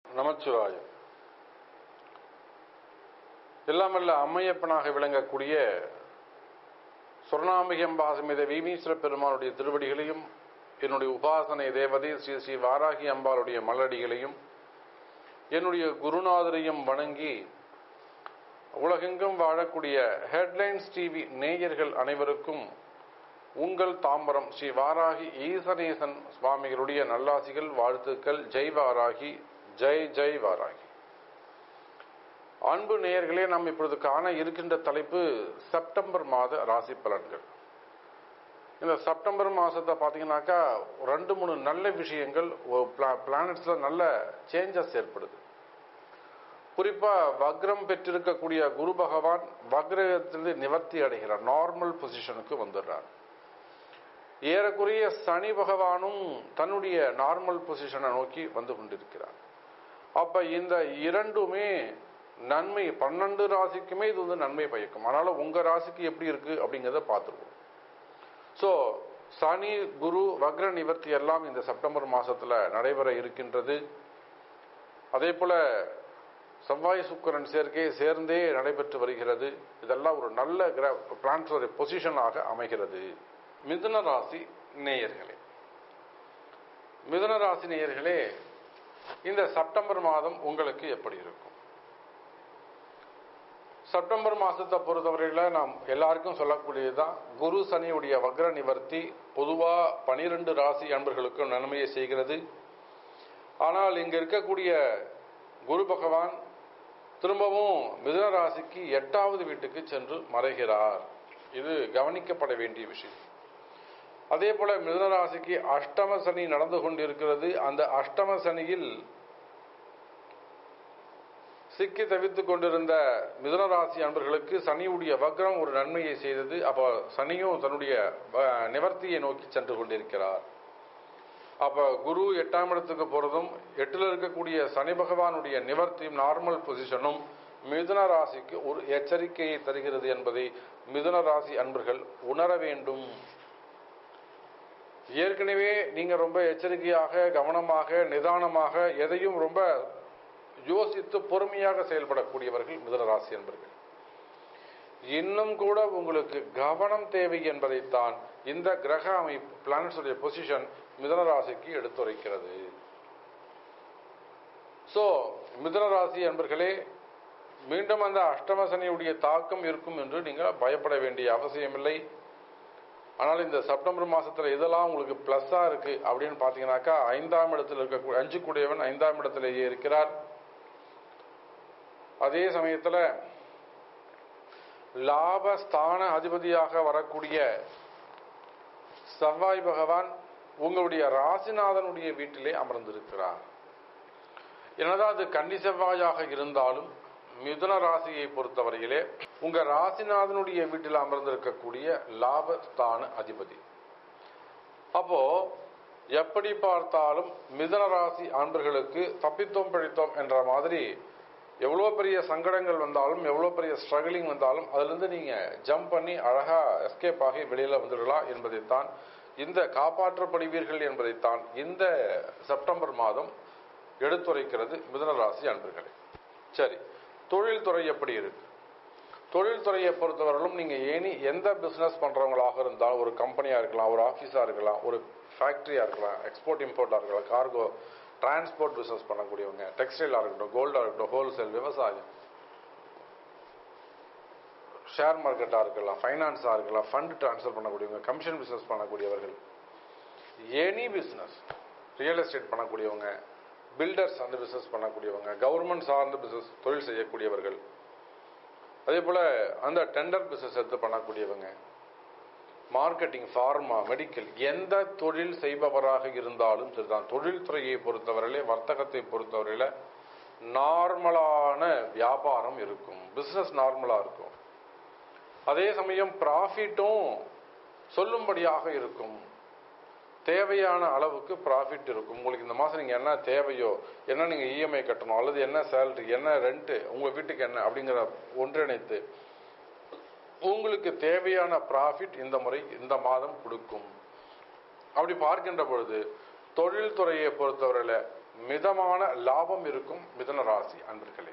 நமச்சிவாயம் எல்லாமல்ல அம்மையப்பனாக விளங்கக்கூடிய சொர்ணாம்பிகம்பாசமித வீமீஸ்வர பெருமானுடைய திருவடிகளையும் என்னுடைய உபாசனை தேவதை ஸ்ரீ ஸ்ரீ வாராகி அம்பாளுடைய மலடிகளையும் என்னுடைய குருநாதரையும் வணங்கி உலகெங்கும் வாழக்கூடிய ஹெட்லைன்ஸ் டிவி நேயர்கள் அனைவருக்கும் உங்கள் தாம்பரம் ஸ்ரீ வாராகி ஈசனேசன் சுவாமிகளுடைய நல்லாசிகள் வாழ்த்துக்கள் ஜெய் வாராகி ஜெய் ஜெய் வாராகி அன்பு நேயர்களே நாம் இப்பொழுது காண இருக்கின்ற தலைப்பு செப்டம்பர் மாத ராசி பலன்கள் இந்த செப்டம்பர் மாசத்தை பார்த்தீங்கன்னாக்கா ரெண்டு மூணு நல்ல விஷயங்கள் பிளானட்ஸ்ல நல்ல சேஞ்சஸ் ஏற்படுது குறிப்பா வக்ரம் பெற்றிருக்கக்கூடிய குரு பகவான் வக்ரத்திலிருந்து நிவர்த்தி அடைகிறார் நார்மல் பொசிஷனுக்கு வந்துடுறார் ஏறக்குறைய சனி பகவானும் தன்னுடைய நார்மல் பொசிஷனை நோக்கி வந்து கொண்டிருக்கிறார் அப்ப இந்த இரண்டுமே நன்மை பன்னெண்டு ராசிக்குமே இது வந்து நன்மை பயக்கும் அதனால உங்க ராசிக்கு எப்படி இருக்கு அப்படிங்கிறத பார்த்துருவோம் ஸோ சனி குரு வக்ர நிவர்த்தி எல்லாம் இந்த செப்டம்பர் மாசத்துல நடைபெற இருக்கின்றது அதே போல செவ்வாய் சுக்கரன் சேர்க்கை சேர்ந்தே நடைபெற்று வருகிறது இதெல்லாம் ஒரு நல்ல பிளான்டரி பொசிஷனாக அமைகிறது மிதுன ராசி நேயர்களே மிதுன ராசி நேயர்களே இந்த செப்டம்பர் மாதம் உங்களுக்கு எப்படி இருக்கும் செப்டம்பர் மாசத்தை பொறுத்தவரையில நாம் எல்லாருக்கும் சொல்லக்கூடியதுதான் குரு சனியுடைய வக்ர நிவர்த்தி பொதுவா பனிரெண்டு ராசி அன்பர்களுக்கும் நன்மையை செய்கிறது ஆனால் இங்க இருக்கக்கூடிய குரு பகவான் திரும்பவும் மிதுன ராசிக்கு எட்டாவது வீட்டுக்கு சென்று மறைகிறார் இது கவனிக்கப்பட வேண்டிய விஷயம் அதே போல மிதுன ராசிக்கு அஷ்டம சனி நடந்து கொண்டிருக்கிறது அந்த அஷ்டம சனியில் சிக்கி தவித்துக் கொண்டிருந்த மிதுன ராசி அன்பர்களுக்கு சனியுடைய வக்ரம் ஒரு நன்மையை செய்தது அப்ப சனியும் தன்னுடைய நிவர்த்தியை நோக்கி சென்று கொண்டிருக்கிறார் அப்ப குரு எட்டாம் இடத்துக்கு போறதும் எட்டுல இருக்கக்கூடிய சனி பகவானுடைய நிவர்த்தியும் நார்மல் பொசிஷனும் மிதுன ராசிக்கு ஒரு எச்சரிக்கையை தருகிறது என்பதை மிதுன ராசி அன்பர்கள் உணர வேண்டும் ஏற்கனவே நீங்க ரொம்ப எச்சரிக்கையாக கவனமாக நிதானமாக எதையும் ரொம்ப யோசித்து பொறுமையாக செயல்படக்கூடியவர்கள் மிதுன ராசி என்பர்கள் இன்னும் கூட உங்களுக்கு கவனம் தேவை என்பதைத்தான் இந்த கிரக அமைப்பு பிளானட்ஸுடைய பொசிஷன் மிதுன ராசிக்கு எடுத்துரைக்கிறது சோ மிதுன ராசி என்பர்களே மீண்டும் அந்த அஷ்டம சனியுடைய தாக்கம் இருக்கும் என்று நீங்கள் பயப்பட வேண்டிய அவசியமில்லை ஆனால் இந்த செப்டம்பர் மாசத்துல இதெல்லாம் உங்களுக்கு பிளஸ்ஸா இருக்கு அப்படின்னு பாத்தீங்கன்னாக்கா ஐந்தாம் இடத்தில் இருக்க அஞ்சு கூடியவன் ஐந்தாம் இடத்திலேயே இருக்கிறார் அதே சமயத்துல லாபஸ்தான அதிபதியாக வரக்கூடிய செவ்வாய் பகவான் உங்களுடைய ராசிநாதனுடைய வீட்டிலே அமர்ந்திருக்கிறார் என்னதான் அது கன்னி செவ்வாயாக இருந்தாலும் மிதுன ராசியை பொறுத்தவரையிலே உங்க ராசிநாதனுடைய வீட்டில் அமர்ந்திருக்கக்கூடிய லாபஸ்தான அதிபதி அப்போ எப்படி பார்த்தாலும் மிதுன ராசி ஆண்பர்களுக்கு தப்பித்தோம் பிழைத்தோம் என்ற மாதிரி எவ்வளோ பெரிய சங்கடங்கள் வந்தாலும் எவ்வளோ பெரிய ஸ்ட்ரகிளிங் வந்தாலும் அதுலேருந்து நீங்கள் ஜம்ப் பண்ணி அழகாக எஸ்கேப் ஆகி வெளியில் வந்துடலாம் என்பதைத்தான் இந்த காப்பாற்றப்படுவீர்கள் என்பதைத்தான் இந்த செப்டம்பர் மாதம் எடுத்துரைக்கிறது மிதுனராசி அன்பர்களே சரி தொழில்துறை எப்படி இருக்கு தொழில்துறையை பொறுத்தவரையிலும் நீங்கள் ஏனி எந்த பிஸ்னஸ் பண்ணுறவங்களாக இருந்தாலும் ஒரு கம்பெனியாக இருக்கலாம் ஒரு ஆஃபீஸாக இருக்கலாம் ஒரு ஃபேக்ட்ரியாக இருக்கலாம் எக்ஸ்போர்ட் இம்போர்ட்டாக இருக்கலாம் கார்கோ டிரான்ஸ்போர்ட் பிஸ்னஸ் பண்ணக்கூடியவங்க டெக்ஸ்டைலாக இருக்கட்டும் கோல்டாக இருக்கட்டும் ஹோல்சேல் விவசாயம் ஷேர் மார்க்கெட்டாக இருக்கலாம் ஃபைனான்ஸாக இருக்கலாம் ஃபண்ட் டிரான்ஸ்ஃபர் பண்ணக்கூடியவங்க கமிஷன் பிஸ்னஸ் பண்ணக்கூடியவர்கள் எனி பிஸ்னஸ் ரியல் எஸ்டேட் பண்ணக்கூடியவங்க பில்டர்ஸ் அந்த பிஸ்னஸ் பண்ணக்கூடியவங்க கவர்மெண்ட் சார்ந்த பிஸ்னஸ் தொழில் செய்யக்கூடியவர்கள் அதே போல் அந்த டெண்டர் பிஸ்னஸ் எடுத்து பண்ணக்கூடியவங்க மார்க்கெட்டிங் ஃபார்மா மெடிக்கல் எந்த தொழில் செய்பவராக இருந்தாலும் சரிதான் தொழில்துறையை பொறுத்தவரையிலே வர்த்தகத்தை பொறுத்தவரையில நார்மலான வியாபாரம் இருக்கும் பிஸ்னஸ் நார்மலாக இருக்கும் அதே சமயம் ப்ராஃபிட்டும் சொல்லும்படியாக இருக்கும் தேவையான அளவுக்கு ப்ராஃபிட் இருக்கும் உங்களுக்கு இந்த மாதம் நீங்கள் என்ன தேவையோ என்ன நீங்கள் இஎம்ஐ கட்டணும் அல்லது என்ன சேலரி என்ன ரெண்ட்டு உங்கள் வீட்டுக்கு என்ன அப்படிங்கிற ஒன்றிணைத்து உங்களுக்கு தேவையான ப்ராஃபிட் இந்த முறை இந்த மாதம் கொடுக்கும் அப்படி பார்க்கின்ற பொழுது தொழில்துறையை பொறுத்தவரையில் மிதமான லாபம் இருக்கும் மிதுன ராசி அன்பர்களே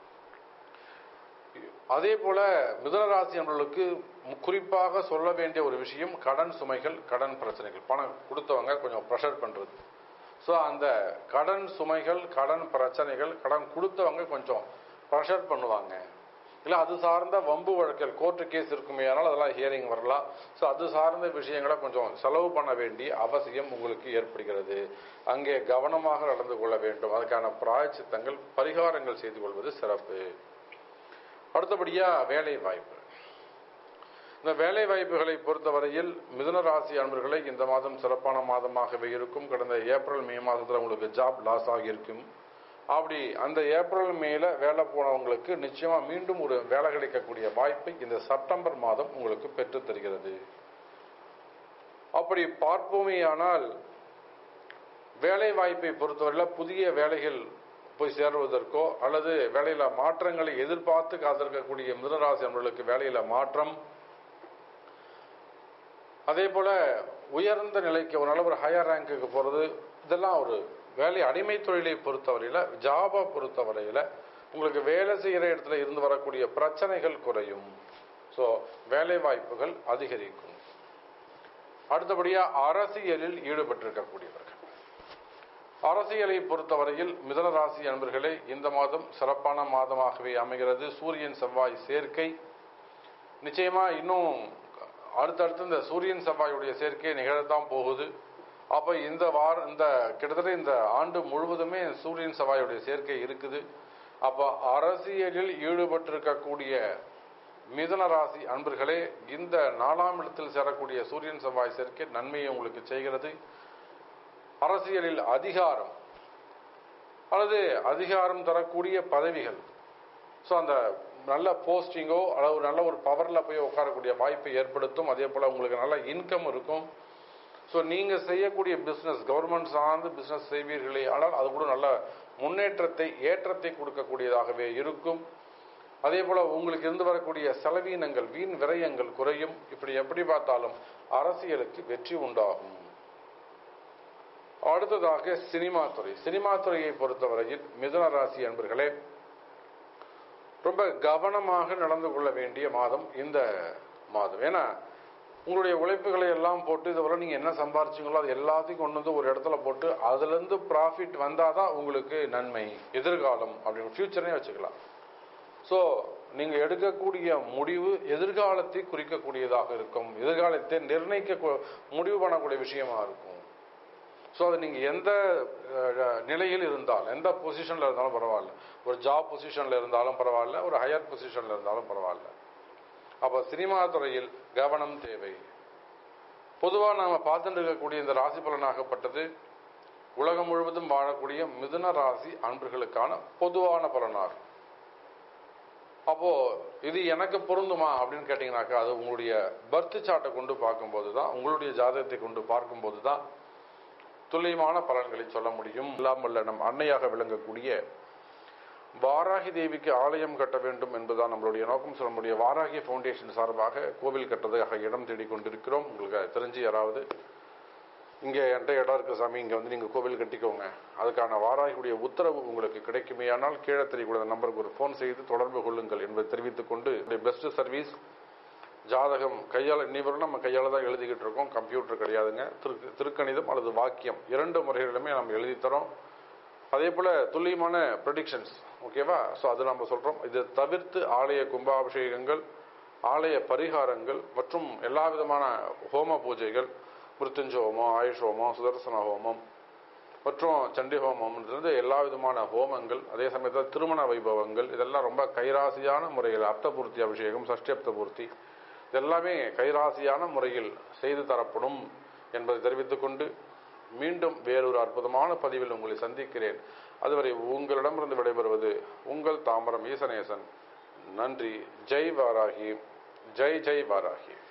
அதே போல மிதுன ராசி அன்பர்களுக்கு மு- குறிப்பாக சொல்ல வேண்டிய ஒரு விஷயம் கடன் சுமைகள் கடன் பிரச்சனைகள் பணம் கொடுத்தவங்க கொஞ்சம் ப்ரெஷர் பண்றது ஸோ அந்த கடன் சுமைகள் கடன் பிரச்சனைகள் கடன் கொடுத்தவங்க கொஞ்சம் ப்ரெஷர் பண்ணுவாங்க இல்லை அது சார்ந்த வம்பு வழக்கல் கோர்ட்டு கேஸ் இருக்குமே அதனால அதெல்லாம் ஹியரிங் வரலாம் ஸோ அது சார்ந்த விஷயங்களை கொஞ்சம் செலவு பண்ண வேண்டிய அவசியம் உங்களுக்கு ஏற்படுகிறது அங்கே கவனமாக நடந்து கொள்ள வேண்டும் அதுக்கான பிராயச்சித்தங்கள் பரிகாரங்கள் செய்து கொள்வது சிறப்பு அடுத்தபடியா வேலை வாய்ப்பு இந்த வேலை வாய்ப்புகளை பொறுத்தவரையில் மிதுன ராசி அன்பர்களை இந்த மாதம் சிறப்பான மாதமாகவே இருக்கும் கடந்த ஏப்ரல் மே மாதத்துல உங்களுக்கு ஜாப் லாஸ் ஆகியிருக்கும் அப்படி அந்த ஏப்ரல் மேல வேலை போனவங்களுக்கு நிச்சயமா மீண்டும் ஒரு வேலை கிடைக்கக்கூடிய வாய்ப்பை இந்த செப்டம்பர் மாதம் உங்களுக்கு பெற்றுத் தருகிறது அப்படி பார்ப்போமேயானால் வேலை வாய்ப்பை பொறுத்தவரையில் புதிய வேலைகள் போய் சேருவதற்கோ அல்லது வேலையில மாற்றங்களை எதிர்பார்த்து காத்திருக்கக்கூடிய மிதனராசி அன்பர்களுக்கு வேலையில மாற்றம் அதே போல உயர்ந்த நிலைக்கு ஒரு நல்ல ஒரு ஹையர் ரேங்க்குக்கு போறது இதெல்லாம் ஒரு வேலை அடிமை தொழிலை பொறுத்தவரையில ஜாபை பொறுத்தவரையில உங்களுக்கு வேலை செய்கிற இடத்துல இருந்து வரக்கூடிய பிரச்சனைகள் குறையும் ஸோ வேலை வாய்ப்புகள் அதிகரிக்கும் அடுத்தபடியா அரசியலில் ஈடுபட்டிருக்கக்கூடியவர்கள் அரசியலை பொறுத்தவரையில் மிதன ராசி அன்பர்களே இந்த மாதம் சிறப்பான மாதமாகவே அமைகிறது சூரியன் செவ்வாய் சேர்க்கை நிச்சயமா இன்னும் அடுத்தடுத்து இந்த சூரியன் செவ்வாயுடைய சேர்க்கை நிகழத்தான் போகுது அப்ப இந்த வார இந்த கிட்டத்தட்ட இந்த ஆண்டு முழுவதுமே சூரியன் செவ்வாயுடைய சேர்க்கை இருக்குது அப்ப அரசியலில் ஈடுபட்டிருக்கக்கூடிய மிதன ராசி அன்பர்களே இந்த நாலாம் இடத்தில் சேரக்கூடிய சூரியன் செவ்வாய் சேர்க்கை நன்மையை உங்களுக்கு செய்கிறது அரசியலில் அதிகாரம் அல்லது அதிகாரம் தரக்கூடிய பதவிகள் ஸோ அந்த நல்ல போஸ்டிங்கோ அல்லது ஒரு நல்ல ஒரு பவரில் போய் உட்காரக்கூடிய வாய்ப்பை ஏற்படுத்தும் அதே போல் உங்களுக்கு நல்ல இன்கம் இருக்கும் ஸோ நீங்கள் செய்யக்கூடிய பிஸ்னஸ் கவர்மெண்ட் சார்ந்து பிஸ்னஸ் செய்வீர்களே ஆனால் அது கூட நல்ல முன்னேற்றத்தை ஏற்றத்தை கொடுக்கக்கூடியதாகவே இருக்கும் அதே போல உங்களுக்கு இருந்து வரக்கூடிய செலவீனங்கள் வீண் விரயங்கள் குறையும் இப்படி எப்படி பார்த்தாலும் அரசியலுக்கு வெற்றி உண்டாகும் அடுத்ததாக சினிமா துறை சினிமா துறையை பொறுத்தவரையில் மிதுன ராசி அன்பர்களே ரொம்ப கவனமாக நடந்து கொள்ள வேண்டிய மாதம் இந்த மாதம் ஏன்னா உங்களுடைய உழைப்புகளை எல்லாம் போட்டு இதுவரை நீங்க என்ன சம்பாரிச்சீங்களோ அது எல்லாத்தையும் கொண்டு வந்து ஒரு இடத்துல போட்டு அதுல இருந்து ப்ராஃபிட் வந்தாதான் உங்களுக்கு நன்மை எதிர்காலம் அப்படின்னு ஃபியூச்சரே வச்சுக்கலாம் ஸோ நீங்க எடுக்கக்கூடிய முடிவு எதிர்காலத்தை குறிக்கக்கூடியதாக இருக்கும் எதிர்காலத்தை நிர்ணயிக்க கூ- முடிவு பண்ணக்கூடிய விஷயமா இருக்கும் ஸோ அது நீங்கள் எந்த அஹ், நிலையில் இருந்தாலும் எந்த பொசிஷனில் இருந்தாலும் பரவாயில்ல ஒரு ஜாப் பொசிஷனில் இருந்தாலும் பரவாயில்ல ஒரு ஹையர் பொசிஷனில் இருந்தாலும் பரவாயில்ல அப்போ சினிமா துறையில் கவனம் தேவை பொதுவாக நாம் பார்த்துட்டு இருக்கக்கூடிய இந்த ராசி பலனாகப்பட்டது உலகம் முழுவதும் வாழக்கூடிய மிதுன ராசி அன்பர்களுக்கான பொதுவான பலனாகும் அப்போ இது எனக்கு பொருந்துமா அப்படின்னு கேட்டீங்கன்னாக்கா அது உங்களுடைய பர்த் சார்ட்டை கொண்டு பார்க்கும்போது தான் உங்களுடைய ஜாதகத்தை கொண்டு பார்க்கும்போது தான் துல்லியமான பலன்களை சொல்ல முடியும் இல்லாமல் நம் அன்னையாக விளங்கக்கூடிய வாராகி தேவிக்கு ஆலயம் கட்ட வேண்டும் என்பதுதான் நம்மளுடைய நோக்கம் சொல்ல முடியும் வாராகி ஃபவுண்டேஷன் சார்பாக கோவில் கட்டுறதுக்காக இடம் தேடிக் கொண்டிருக்கிறோம் உங்களுக்கு அது தெரிஞ்சு யாராவது இங்கே என்கிட்ட இடம் இருக்கு சாமி இங்கே வந்து நீங்கள் கோவில் கட்டிக்கோங்க அதுக்கான வாராகியுடைய உத்தரவு உங்களுக்கு கிடைக்குமேயானால் கீழே தெரியக்கூடிய நம்பருக்கு ஒரு ஃபோன் செய்து தொடர்பு கொள்ளுங்கள் என்பதை தெரிவித்துக் கொண்டு பெஸ்ட் சர்வீஸ் ஜாதகம் கையால் இன்னிவரும் நம்ம கையால் தான் எழுதிக்கிட்டு இருக்கோம் கம்ப்யூட்டர் கிடையாதுங்க திரு திருக்கணிதம் அல்லது வாக்கியம் இரண்டு முறைகளிலுமே நம்ம எழுதி தரோம் அதே போல துல்லியமான ப்ரெடிக்ஷன்ஸ் ஓகேவா ஸோ அது நம்ம சொல்றோம் இது தவிர்த்து ஆலய கும்பாபிஷேகங்கள் ஆலய பரிகாரங்கள் மற்றும் எல்லா விதமான ஹோம பூஜைகள் மிருத்யுஞ்ச ஹோமம் ஆயுஷ் ஹோமம் சுதர்சன ஹோமம் மற்றும் சண்டி ஹோமம்ன்றது எல்லா விதமான ஹோமங்கள் அதே சமயத்தில் திருமண வைபவங்கள் இதெல்லாம் ரொம்ப கைராசியான முறையில் அப்தபூர்த்தி அபிஷேகம் சஷ்டி அப்தபூர்த்தி இதெல்லாமே கைராசியான முறையில் செய்து தரப்படும் என்பதை தெரிவித்துக் கொண்டு மீண்டும் வேறொரு அற்புதமான பதிவில் உங்களை சந்திக்கிறேன் அதுவரை உங்களிடமிருந்து விடைபெறுவது உங்கள் தாமரம் ஈசனேசன் நன்றி ஜெய் வாராகி ஜெய் ஜெய் வாராகி